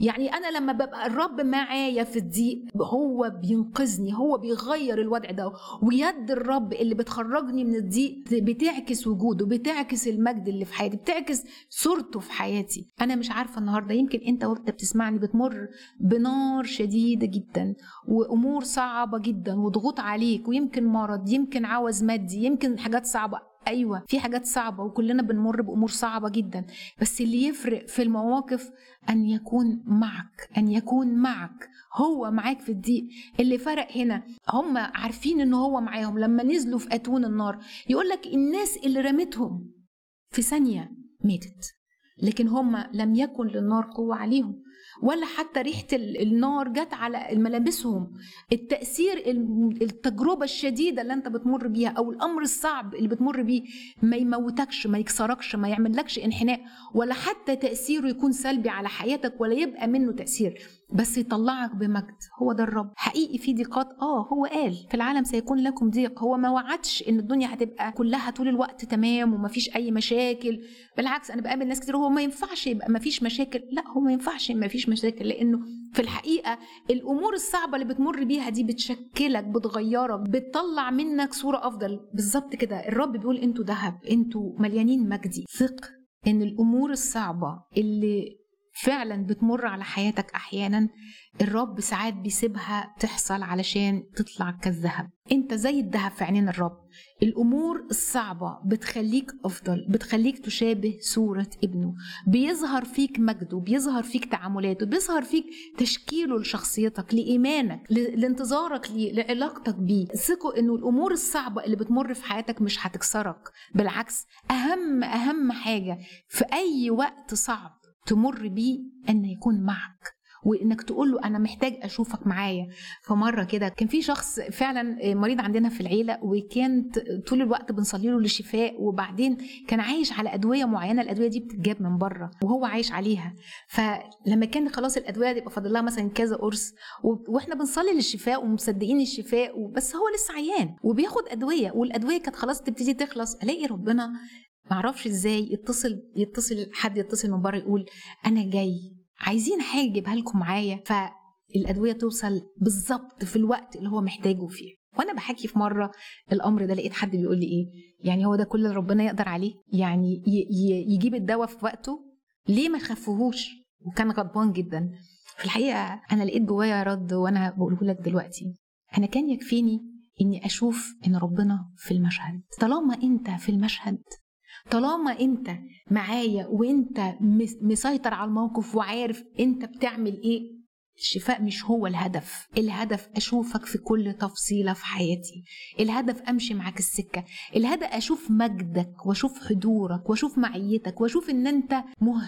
يعني انا لما ببقى الرب معايا في الضيق هو بينقذني هو بيغير الوضع ده ويد الرب اللي بتخرجني من الضيق بتعكس وجوده بتعكس المجد اللي في حياتي بتعكس صورته في حياتي انا مش عارفه النهارده يمكن انت وانت بتسمعني بتمر بنار شديده جدا وامور صعبه جدا وضغوط عليك ويمكن مرض يمكن عوز مادي يمكن حاجات صعبه ايوه في حاجات صعبه وكلنا بنمر بامور صعبه جدا بس اللي يفرق في المواقف ان يكون معك ان يكون معك هو معاك في الضيق اللي فرق هنا هم عارفين ان هو معاهم لما نزلوا في اتون النار يقول لك الناس اللي رمتهم في ثانيه ماتت لكن هم لم يكن للنار قوه عليهم ولا حتى ريحه النار جت على ملابسهم التاثير التجربه الشديده اللي انت بتمر بيها او الامر الصعب اللي بتمر بيه ما يموتكش ما يكسركش ما يعملكش انحناء ولا حتى تاثيره يكون سلبي على حياتك ولا يبقى منه تاثير بس يطلعك بمجد هو ده الرب حقيقي في ضيقات اه هو قال في العالم سيكون لكم ضيق هو ما وعدش ان الدنيا هتبقى كلها طول الوقت تمام ومفيش اي مشاكل بالعكس انا بقابل ناس كتير هو ما ينفعش يبقى مفيش مشاكل لا هو ما ينفعش مفيش مشاكل لانه في الحقيقه الامور الصعبه اللي بتمر بيها دي بتشكلك بتغيرك بتطلع منك صوره افضل بالظبط كده الرب بيقول انتوا ذهب انتوا مليانين مجدي ثق ان الامور الصعبه اللي فعلا بتمر على حياتك احيانا الرب ساعات بيسيبها تحصل علشان تطلع كالذهب انت زي الذهب في عينين الرب الامور الصعبه بتخليك افضل بتخليك تشابه صوره ابنه بيظهر فيك مجده بيظهر فيك تعاملاته بيظهر فيك تشكيله لشخصيتك لايمانك لانتظارك ليه لعلاقتك بيه ثقوا انه الامور الصعبه اللي بتمر في حياتك مش هتكسرك بالعكس اهم اهم حاجه في اي وقت صعب تمر بيه ان يكون معك وانك تقول له انا محتاج اشوفك معايا فمره كده كان في شخص فعلا مريض عندنا في العيله وكانت طول الوقت بنصلي له للشفاء وبعدين كان عايش على ادويه معينه الادويه دي بتتجاب من بره وهو عايش عليها فلما كان خلاص الادويه دي يبقى فاضل لها مثلا كذا قرص واحنا بنصلي للشفاء ومصدقين الشفاء بس هو لسه عيان وبياخد ادويه والادويه كانت خلاص تبتدي تخلص الاقي ربنا معرفش ازاي يتصل يتصل حد يتصل من بره يقول انا جاي عايزين حاجه اجيبها لكم معايا فالادويه توصل بالظبط في الوقت اللي هو محتاجه فيه وانا بحكي في مره الامر ده لقيت حد بيقول لي ايه يعني هو ده كل اللي ربنا يقدر عليه يعني يجيب الدواء في وقته ليه ما خفوهوش وكان غضبان جدا في الحقيقه انا لقيت جوايا رد وانا بقوله لك دلوقتي انا كان يكفيني اني اشوف ان ربنا في المشهد طالما انت في المشهد طالما انت معايا وانت مسيطر على الموقف وعارف انت بتعمل ايه الشفاء مش هو الهدف الهدف اشوفك في كل تفصيله في حياتي الهدف امشي معاك السكه الهدف اشوف مجدك واشوف حضورك واشوف معيتك واشوف ان انت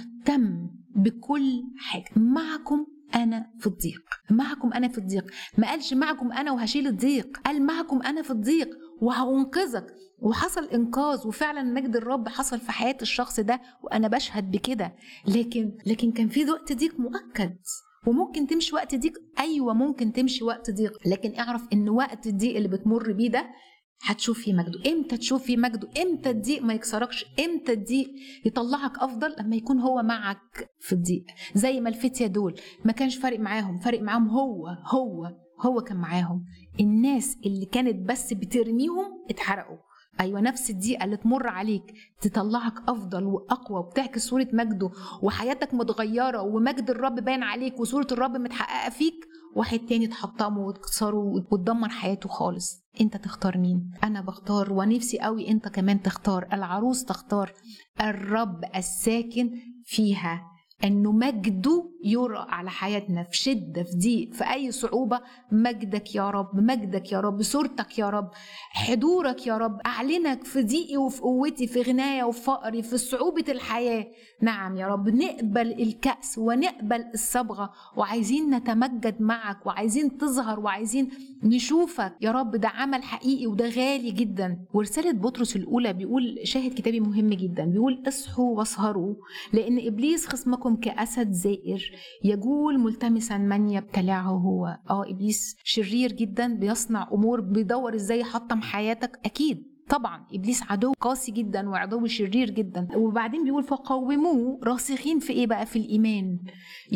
مهتم بكل حاجه معكم انا في الضيق معكم انا في الضيق ما قالش معكم انا وهشيل الضيق قال معكم انا في الضيق وهأنقذك وحصل انقاذ وفعلا مجد الرب حصل في حياه الشخص ده وانا بشهد بكده لكن لكن كان في وقت ضيق مؤكد وممكن تمشي وقت ضيق ايوه ممكن تمشي وقت ضيق لكن اعرف ان وقت الضيق اللي بتمر بيه ده هتشوف فيه مجده امتى تشوف فيه مجده امتى الضيق ما يكسركش امتى الضيق يطلعك افضل لما يكون هو معك في الضيق زي ما الفتيه دول ما كانش فارق معاهم فارق معاهم هو هو هو كان معاهم الناس اللي كانت بس بترميهم اتحرقوا ايوه نفس الضيقه اللي تمر عليك تطلعك افضل واقوى وبتعكس صوره مجده وحياتك متغيره ومجد الرب باين عليك وصوره الرب متحققه فيك واحد تاني تحطمه وتكسره وتدمر حياته خالص انت تختار مين انا بختار ونفسي قوي انت كمان تختار العروس تختار الرب الساكن فيها انه مجده يرى على حياتنا في شده في ضيق في اي صعوبه مجدك يا رب مجدك يا رب صورتك يا رب حضورك يا رب اعلنك في ضيقي وفي قوتي في غنايا وفي فقري في صعوبه الحياه نعم يا رب نقبل الكاس ونقبل الصبغه وعايزين نتمجد معك وعايزين تظهر وعايزين نشوفك يا رب ده عمل حقيقي وده غالي جدا ورساله بطرس الاولى بيقول شاهد كتابي مهم جدا بيقول اصحوا واسهروا لان ابليس خصمكم كاسد زائر يجول ملتمسا من يبتلعه هو اه ابليس شرير جدا بيصنع امور بيدور ازاي يحطم حياتك اكيد طبعا ابليس عدو قاسي جدا وعدو شرير جدا وبعدين بيقول فقوموه راسخين في ايه بقى في الايمان